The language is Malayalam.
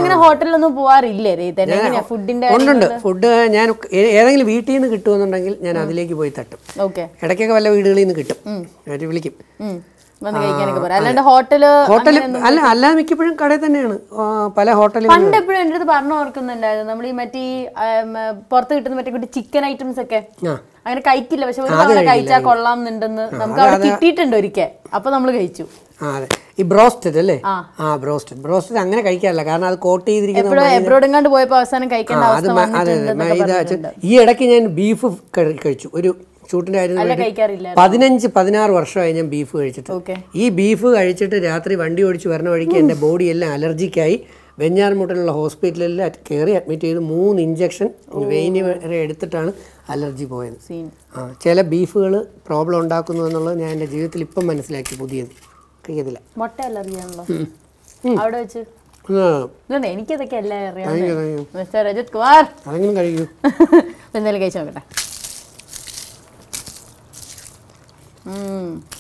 അങ്ങനെ ഹോട്ടലിലൊന്നും പോവാറില്ലേ റീതൻ എങ്ങനെയാ ഫുഡിന്റെ ഉണ്ടുണ്ട് ഫുഡ് ഞാൻ ഏ- ഏതെങ്കിലും വീട്ടിൽ നിന്ന് കിട്ടുമെന്നുണ്ടെങ്കിൽ ഞാൻ അതിലേക്ക് പോയി തട്ടും ഓക്കെ ഇടയ്ക്കൊക്കെ വല്ല വീടുകളിൽ നിന്ന് കിട്ടും അവർ വിളിക്കും വന്ന് കഴിക്കാനൊക്കെ പറയാം അല്ലാണ്ട് ഹോട്ടല് ഹോട്ടൽ അല്ല അല്ലാതെ മിക്കപ്പോഴും കടയിൽ തന്നെയാണ് ആ, പല ഹോട്ടലിൽ പണ്ട് എപ്പോഴും എൻ്റെ അടുത്ത് പറഞ്ഞു ഓർക്കുന്നുണ്ടായിരുന്നു നമ്മൾ ഈ മറ്റേ ഈ, ആം, പുറത്ത് കിട്ടുന്ന മറ്റേ കൂട്ടി ചിക്കൻ ഐറ്റംസ് ഒക്കെ ആ. അങ്ങനെ കഴിക്കില്ല പക്ഷെ ഒരു തവണ കഴിച്ചാൽ കൊള്ളാം എന്നുണ്ടെന്ന് നമുക്ക് അവിടെ കിട്ടിയിട്ടുണ്ട് ഒരിക്കൽ അപ്പൊ നമ്മൾ കഴിച്ചു ആ അതെ ഈ ബ്രോസ്റ്റഡ് അല്ലേ ആ ബ്രോസ്റ്റഡ് ബ്രോസ്റ്റഡ് അങ്ങനെ കഴിക്കാറില്ല കാരണം അത് കോട്ട് ചെയ്തിരിക്കുന്ന എപ്പോഴും എബ്രോഡെങ്ങാണ്ട് പോയപ്പോ അവസാനം കഴിക്കേണ്ട അത് അവസ്ഥ മ- അതെ അതെ മൈദ വെച്ച്- ഈ ഇടയ്ക്ക് ഞാൻ ബീഫ് കഴിച്ചു ഒരു ഷൂട്ടിന്റെ കാര്യം അല്ല വേണ്ടി കഴിക്കാറില്ല പതിനഞ്ച് പതിനാറ് വർഷമായി ഞാൻ ബീഫ് കഴിച്ചിട്ട് ഓക്കെ ഈ ബീഫ് കഴിച്ചിട്ട് രാത്രി വണ്ടി ഓടിച്ച് വരുന്ന വഴിക്ക് എൻ്റെ ബോഡി എല്ലാം അലർജിക്കായി വെഞ്ഞാറമുട്ടിലുള്ള ഹോസ്പിറ്റലിൽ കയറി അഡ്മിറ്റ് ചെയ്ത് മൂന്ന് ഇഞ്ചക്ഷൻ വെയിന് വരെ എടുത്തിട്ടാണ് അലർജി പോയത് സീൻ ആ ചില ബീഫുകൾ പ്രോബ്ലം ഉണ്ടാക്കുന്നു എന്നുള്ളത് ഞാൻ എൻ്റെ ജീവിതത്തിൽ ഇപ്പം മനസ്സിലാക്കി പുതിയത് കഴിക്കത്തില്ല മുട്ട അലർജിയാണല്ലോ അവിടെ വെച്ച് ആ, ഇതുണ്ട് എനിക്കതൊക്കെ എല്ലാം അറിയാം കഴിക്കൂ, കഴിക്കൂ. മിസ്റ്റർ രജത് കുമാർ അതെങ്കിലും കഴിക്കൂ എന്തായാലും കഴിച്ചു നോക്കട്ടെ ഉം.